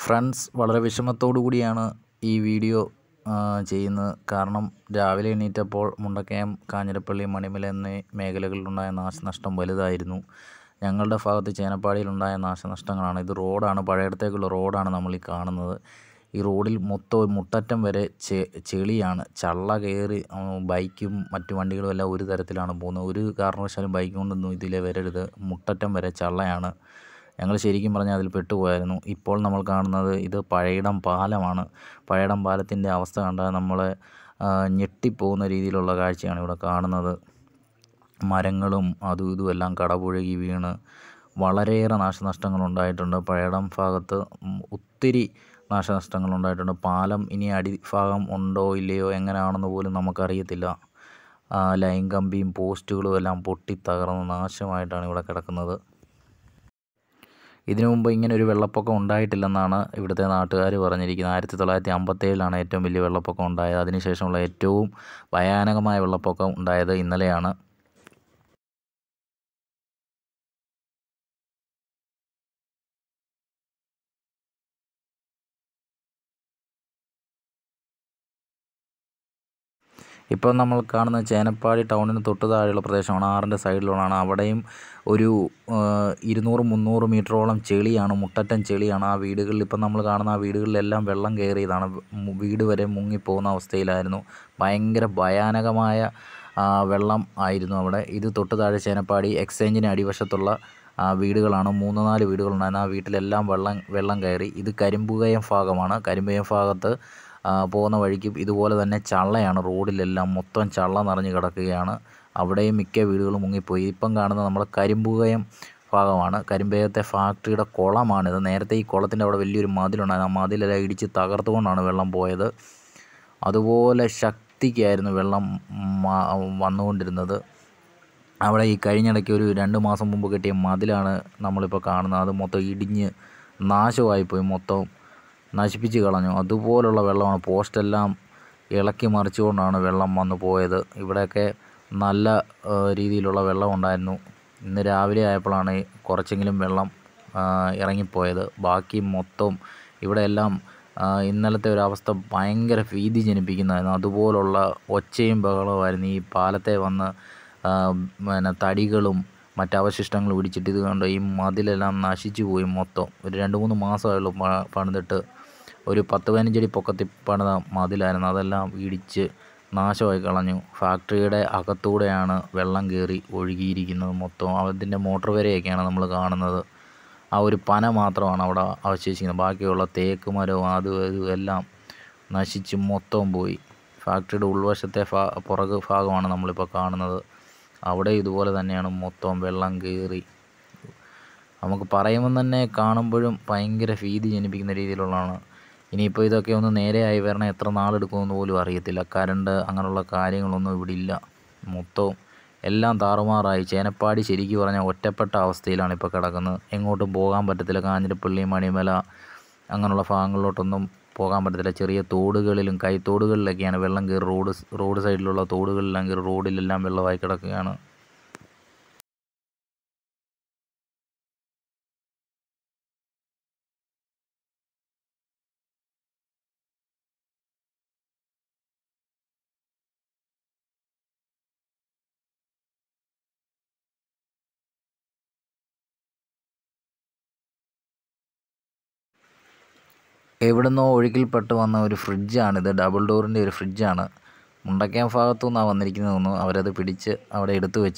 friends വളരെ വിഷമത്തോടു കൂടിയാണ് ഈ വീഡിയോ ചെയ്യുന്നത് കാരണം രാവിലെ എണീറ്റപ്പോൾ മുണ്ടക്കയം കാഞ്ഞിരപ്പള്ളി മണിമല എന്നീ മേഖലകളിലുണ്ടായ നാശനഷ്ടം വലുതായിരുന്നു ഞങ്ങളുടെ ഭാഗത്ത് ചേനപ്പാടിയിലുണ്ടായ നാശനഷ്ടങ്ങളാണ് ഇത് റോഡാണ് പഴയടത്തേക്കുള്ള റോഡാണ് നമ്മൾ ഈ കാണുന്നത് ഈ റോഡിൽ മൊത്തം മുട്ടറ്റം വരെ ചെ ചെളിയാണ് ചള്ള കയറി ബൈക്കും മറ്റു വണ്ടികളും എല്ലാം ഒരു തരത്തിലാണ് പോകുന്നത് ഒരു കാരണവശാലും ബൈക്ക് കൊണ്ടൊന്നും ഇതിലെ വരരുത് മുട്ടറ്റം വരെ ചള്ളയാണ് ഞങ്ങൾ ശരിക്കും പറഞ്ഞാൽ അതിൽ പെട്ടുപോയായിരുന്നു ഇപ്പോൾ നമ്മൾ കാണുന്നത് ഇത് പഴയിടം പാലമാണ് പഴയിടം പാലത്തിൻ്റെ അവസ്ഥ കണ്ടാൽ നമ്മളെ ഞെട്ടിപ്പോകുന്ന രീതിയിലുള്ള കാഴ്ചയാണ് ഇവിടെ കാണുന്നത് മരങ്ങളും അതും ഇതും എല്ലാം കടപുഴകി വീണ് വളരെയേറെ നാശനഷ്ടങ്ങൾ ഉണ്ടായിട്ടുണ്ട് പഴയിടം ഭാഗത്ത് ഒത്തിരി നാശനഷ്ടങ്ങൾ ഉണ്ടായിട്ടുണ്ട് പാലം ഇനി അടിഭാഗം ഉണ്ടോ ഇല്ലയോ എങ്ങനെയാണെന്ന് പോലും നമുക്കറിയത്തില്ല ലൈൻ കമ്പിയും പോസ്റ്റുകളും എല്ലാം പൊട്ടി തകർന്ന് നാശമായിട്ടാണ് ഇവിടെ കിടക്കുന്നത് ഇതിനു മുമ്പ് ഇങ്ങനെ ഒരു വെള്ളപ്പൊക്കം ഉണ്ടായിട്ടില്ലെന്നാണ് ഇവിടുത്തെ നാട്ടുകാർ പറഞ്ഞിരിക്കുന്നത് ആയിരത്തി തൊള്ളായിരത്തി അമ്പത്തേഴിലാണ് ഏറ്റവും വലിയ വെള്ളപ്പൊക്കം ഉണ്ടായത് അതിനുശേഷമുള്ള ഏറ്റവും ഭയാനകമായ വെള്ളപ്പൊക്കം ഉണ്ടായത് ഇന്നലെയാണ് ഇപ്പോൾ നമ്മൾ കാണുന്ന ചേനപ്പാടി ടൗണിന് തൊട്ട് താഴെയുള്ള പ്രദേശമാണ് ആറിൻ്റെ സൈഡിലുള്ളതാണ് അവിടെയും ഒരു ഇരുന്നൂറ് മുന്നൂറ് മീറ്ററോളം ചെളിയാണ് മുട്ടറ്റൻ ചെളിയാണ് ആ വീടുകളിൽ ഇപ്പം നമ്മൾ കാണുന്ന ആ വീടുകളിലെല്ലാം വെള്ളം കയറിയതാണ് വീട് വരെ മുങ്ങിപ്പോകുന്ന അവസ്ഥയിലായിരുന്നു ഭയങ്കര ഭയാനകമായ വെള്ളം ആയിരുന്നു അവിടെ ഇത് തൊട്ട് താഴെ ചേനപ്പാടി എക്സ്ചേഞ്ചിന് അടിവശത്തുള്ള വീടുകളാണ് മൂന്ന് നാല് വീടുകളുണ്ടായിരുന്നു ആ വീട്ടിലെല്ലാം വെള്ളം വെള്ളം കയറി ഇത് കരിമ്പുകയം ഭാഗമാണ് കരിമ്പുകയം ഭാഗത്ത് പോകുന്ന വഴിക്കും ഇതുപോലെ തന്നെ ചള്ളയാണ് റോഡിലെല്ലാം മൊത്തം ചള്ള നിറഞ്ഞ് കിടക്കുകയാണ് അവിടെയും മിക്ക വീടുകളും മുങ്ങിപ്പോയി ഇപ്പം കാണുന്ന നമ്മൾ കരിമ്പുകയം ഭാഗമാണ് കരിമ്പയത്തെ ഫാക്ടറിയുടെ കുളമാണിത് നേരത്തെ ഈ കുളത്തിൻ്റെ അവിടെ വലിയൊരു മതിലുണ്ടായിരുന്നു ആ മതിലെല്ലാം ഇടിച്ച് തകർത്തുകൊണ്ടാണ് വെള്ളം പോയത് അതുപോലെ ശക്തിക്കായിരുന്നു വെള്ളം വന്നുകൊണ്ടിരുന്നത് അവിടെ ഈ കഴിഞ്ഞിടയ്ക്ക് ഒരു രണ്ട് മാസം മുമ്പ് കെട്ടിയ മതിലാണ് നമ്മളിപ്പോൾ കാണുന്നത് അത് മൊത്തം ഇടിഞ്ഞ് നാശമായിപ്പോയി മൊത്തം നശിപ്പിച്ച് കളഞ്ഞു അതുപോലുള്ള വെള്ളമാണ് പോസ്റ്റെല്ലാം ഇളക്കി മറിച്ചുകൊണ്ടാണ് വെള്ളം വന്നു പോയത് ഇവിടെയൊക്കെ നല്ല രീതിയിലുള്ള വെള്ളം ഉണ്ടായിരുന്നു ഇന്ന് രാവിലെ ആയപ്പോഴാണ് കുറച്ചെങ്കിലും വെള്ളം ഇറങ്ങിപ്പോയത് ബാക്കി മൊത്തം ഇവിടെയെല്ലാം ഇന്നലത്തെ ഒരു അവസ്ഥ ഭയങ്കര ഭീതി ജനിപ്പിക്കുന്നതായിരുന്നു അതുപോലുള്ള ഒച്ചയും ബഹളവുമായിരുന്നു ഈ പാലത്തെ വന്ന് പിന്നെ തടികളും മറ്റവശിഷ്ടങ്ങളും ഇടിച്ചിട്ട് ഇത് കണ്ട് ഈ മതിലെല്ലാം നശിച്ചു പോയി മൊത്തം ഒരു രണ്ട് മൂന്ന് മാസമായുള്ളൂ പണിതിട്ട് ഒരു പത്ത് പതിനഞ്ചടി പൊക്കത്തിൽ പണിത മതിലായിരുന്നു അതെല്ലാം ഇടിച്ച് നാശമായി കളഞ്ഞു ഫാക്ടറിയുടെ അകത്തൂടെയാണ് വെള്ളം കയറി ഒഴുകിയിരിക്കുന്നത് മൊത്തം അതിൻ്റെ മോട്ടോർ വരെയൊക്കെയാണ് നമ്മൾ കാണുന്നത് ആ ഒരു പന മാത്രമാണ് അവിടെ അവശേഷിക്കുന്നത് ബാക്കിയുള്ള തേക്ക് മരവും അതും ഇതും എല്ലാം നശിച്ച് മൊത്തം പോയി ഫാക്ടറിയുടെ ഉൾവശത്തെ ഭാ പുറക് ഭാഗമാണ് നമ്മളിപ്പോൾ കാണുന്നത് അവിടെ ഇതുപോലെ തന്നെയാണ് മൊത്തം വെള്ളം കയറി നമുക്ക് പറയുമ്പം തന്നെ കാണുമ്പോഴും ഭയങ്കര ഭീതി ജനിപ്പിക്കുന്ന രീതിയിലുള്ളതാണ് ഇനിയിപ്പോൾ ഇതൊക്കെ ഒന്ന് നേരെയായി വരണം എത്ര നാളെടുക്കുമെന്ന് പോലും അറിയത്തില്ല കറണ്ട് അങ്ങനെയുള്ള കാര്യങ്ങളൊന്നും ഇവിടെ ഇല്ല മൊത്തവും എല്ലാം താറുമാറായി ചേനപ്പാടി ശരിക്കും പറഞ്ഞാൽ ഒറ്റപ്പെട്ട അവസ്ഥയിലാണ് ഇപ്പോൾ കിടക്കുന്നത് എങ്ങോട്ടും പോകാൻ പറ്റത്തില്ല കാഞ്ഞിരപ്പള്ളി മണിമല അങ്ങനെയുള്ള ഭാഗങ്ങളിലോട്ടൊന്നും പോകാൻ പറ്റത്തില്ല ചെറിയ തോടുകളിലും കൈത്തോടുകളിലൊക്കെയാണ് വെള്ളം കയറി റോഡ് റോഡ് സൈഡിലുള്ള തോടുകളിലെല്ലാം കയറി റോഡിലെല്ലാം വെള്ളമായി കിടക്കുകയാണ് എവിടുന്നോ ഒഴുക്കിൽപ്പെട്ട് വന്ന ഒരു ഫ്രിഡ്ജാണിത് ഡബിൾ ഡോറിൻ്റെ ഒരു ഫ്രിഡ്ജാണ് മുണ്ടക്കയം ഭാഗത്തു നിന്നാണ് വന്നിരിക്കുന്നത് തോന്നുന്നു അവരത് പിടിച്ച് അവിടെ എടുത്തു വെച്ചു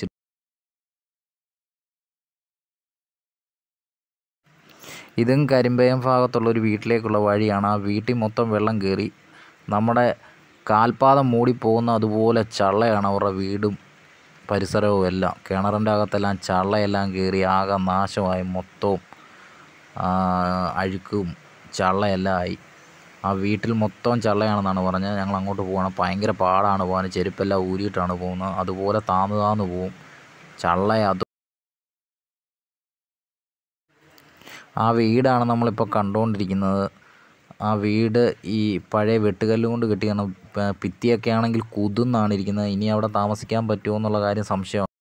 ഇതും കരിമ്പയം ഭാഗത്തുള്ള ഒരു വീട്ടിലേക്കുള്ള വഴിയാണ് ആ വീട്ടിൽ മൊത്തം വെള്ളം കയറി നമ്മുടെ കാൽപാദം മൂടിപ്പോകുന്ന അതുപോലെ ചള്ളയാണ് അവരുടെ വീടും പരിസരവും എല്ലാം കിണറിൻ്റെ അകത്തെല്ലാം ചള്ളയെല്ലാം കയറി ആകെ നാശമായി മൊത്തവും അഴുക്കും ചള്ളയെല്ലാം ആയി ആ വീട്ടിൽ മൊത്തം ചള്ളയാണെന്നാണ് പറഞ്ഞത് ഞങ്ങൾ അങ്ങോട്ട് പോകണം ഭയങ്കര പാടാണ് പോകാൻ ചെരുപ്പെല്ലാം ഊരിയിട്ടാണ് പോകുന്നത് അതുപോലെ താന്ന് താന്ന് പോവും ചള്ള അത് ആ വീടാണ് നമ്മളിപ്പോൾ കണ്ടുകൊണ്ടിരിക്കുന്നത് ആ വീട് ഈ പഴയ വെട്ടുകല്ല് കൊണ്ട് കെട്ടിയാണ് ഭിത്തിയൊക്കെ ആണെങ്കിൽ കുതിർന്നാണ് ഇരിക്കുന്നത് ഇനി അവിടെ താമസിക്കാൻ പറ്റുമോ എന്നുള്ള കാര്യം സംശയം